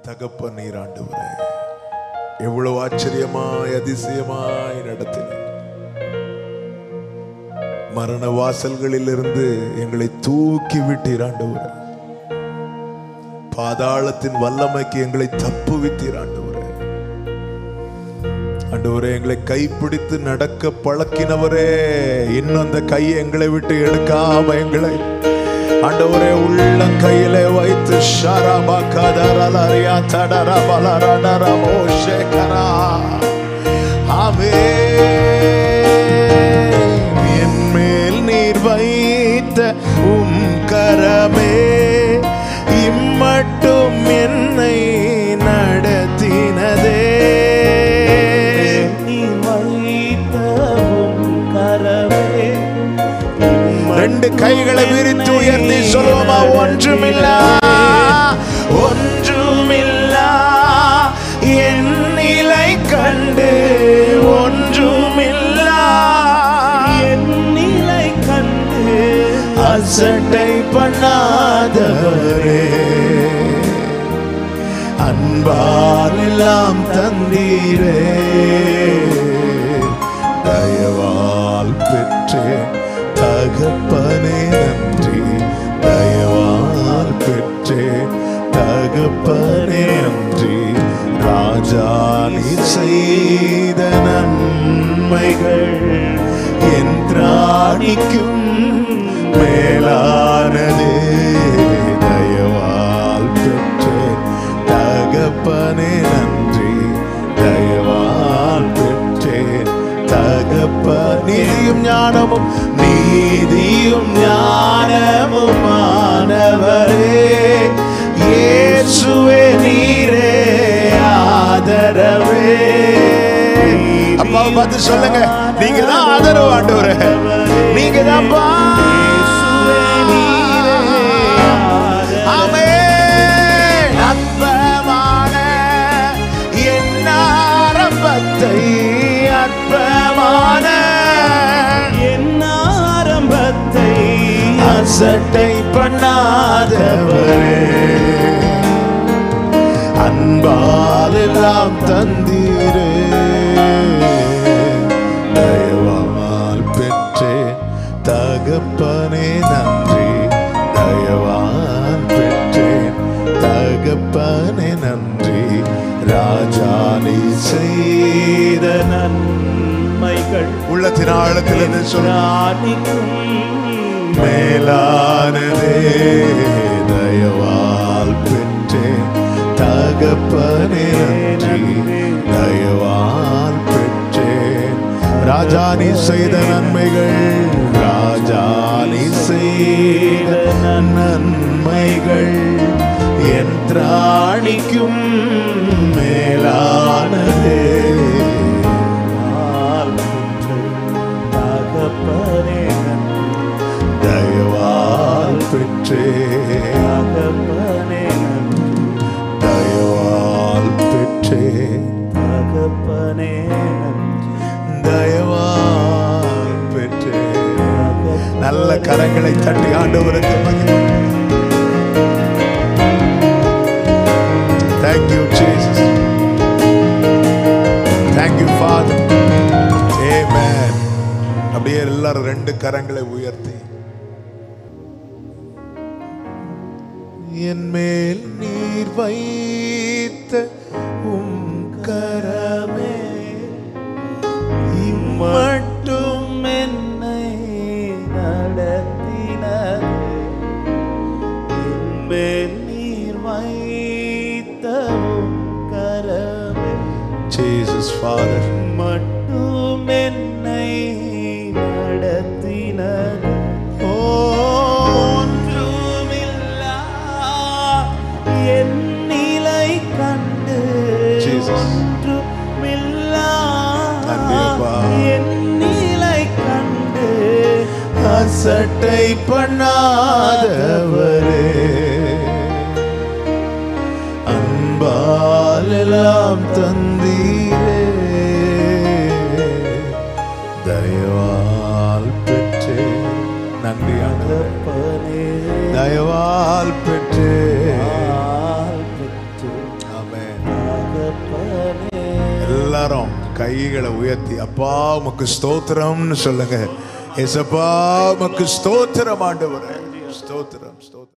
தகப்பன் நீர் ஆண்டவரே எவ்வளவு ஆச்சரியமாய் அதிசயமாய் நடத்தின மரண வாசல்களில் இருந்து எங்களை தூக்கி விட்டீர் ஆண்டவரே பாதாளத்தின் வல்லமைக்கு எங்களை தப்புவித்தீர் ஆண்டவரே ஆண்டவரே எங்களை கைப்பிடித்து நடக்க பழக்கினவரே இன்னும் அந்த கையை எங்களை விட்டு எடுக்காம எங்களை ஆண்டவரே உள்ள கையிலே வைத்து ஷாராபா கதரலரியா தடரா பலரடரா மோஷேகரா ஆமே என் மேல் நீர் வைத்த உம் கரமே இம்மட்டும் என்னை நடத்தினதே நீ வைத்தவும் கரவே ரெண்டு கைகளை விரித்து உயர்த்தி சொல்லுவோமா ஒன்றுமில்ல ஒன்றுமில்ல என் நிலை கண்டு ஒன்றுமில்ல என் நிலை கண்டு அசட்டை பண்ணாதவரே அன்பால் எல்லாம் தந்தீரே தயவால் பெற்றேன் தகப்பனே நன்றி தயவால் பெற்றேன் தகப்பனே நன்றி ராஜா நீ செய்த நன்மைகள் என் திராணிக்கும் மேலானதே தயவால் பெற்றேன் தகப்பனே நன்றி தயவால் பெற்றேன் தகப்ப நீதியும் ஞானமும் நீதியும் ஞானமும் மாணவரே இயேசுவே நீரே ஆதரவே அப்பாவை பார்த்து சொல்லுங்க நீங்க தான் ஆதரவு ஆண்டவரே நீங்க தான் அற்பமான என் ஆரம்பத்தை அற்பமான என் ஆரம்பத்தை அசட்டை பண்ணாதவரே அன்பால் எல்லாம் தந்தீரே தயவால் பெற்றேன் தகப்பனே நன்றி தயவால் பெற்றேன் தகப்பனே நன்றி ராஜா நீ செய்த நன்மைகள் உள்ளத்தின் ஆழத்திலிருந்து சொல்ல ராணிக்கும் மேலானதே தயவால் பெற்றேன் தகப்பனே நன்றி தயவால் பெற்றேன் ராஜா நீ செய்த நன்மைகள் ராஜா நீ செய்த நன்மைகள் என் திராணிக்கும் மேலானதே ஆள் பெற்று தகப்பனே நன்றி, தயவால் பெற்றேன் தகப்பனே நன்றி, தயவால் பெற்றேன் தகப்பனே நன்றி, தயவால் பெற்றேன் தகப்பனே நல்ல கரங்களை தட்டி ஆண்டவருக்கு மகிமை Thank you, Jesus. Thank you, Father. Amen. அப்படியே எல்லாரும் ரெண்டு கரங்களை உயர்த்தி என் மேல் நீர் வைத்த உம் கரமே இம்மட்டும் என்னை நடத்தினது என்மேல் நீர் வைத்தவும் கரமே Jesus, Father. மட்டும் என்னை நடத்தினது ஒன்றுமில்லா என் நிலை கண்டு Jesus. ஒன்றுமில்லா நன்றி அப்பா. என் நிலை கண்டு அசட்டை பண்ணாதவரே அன்பால் எல்லாம் தந்தீரே தயவால் பெற்றே நன்றி ஆண்டவரே தகப்பனே தயவால் பெற்றே ஆள் பெற்று ஆமென். கைகளை உயர்த்தி அப்பா உமக்கு ஸ்தோத்திரம்னு சொல்லுங்க ஏசப்பா உமக்கு ஸ்தோத்திரம் ஆண்டவரே ஸ்தோத்திரம் ஸ்தோத்திரம்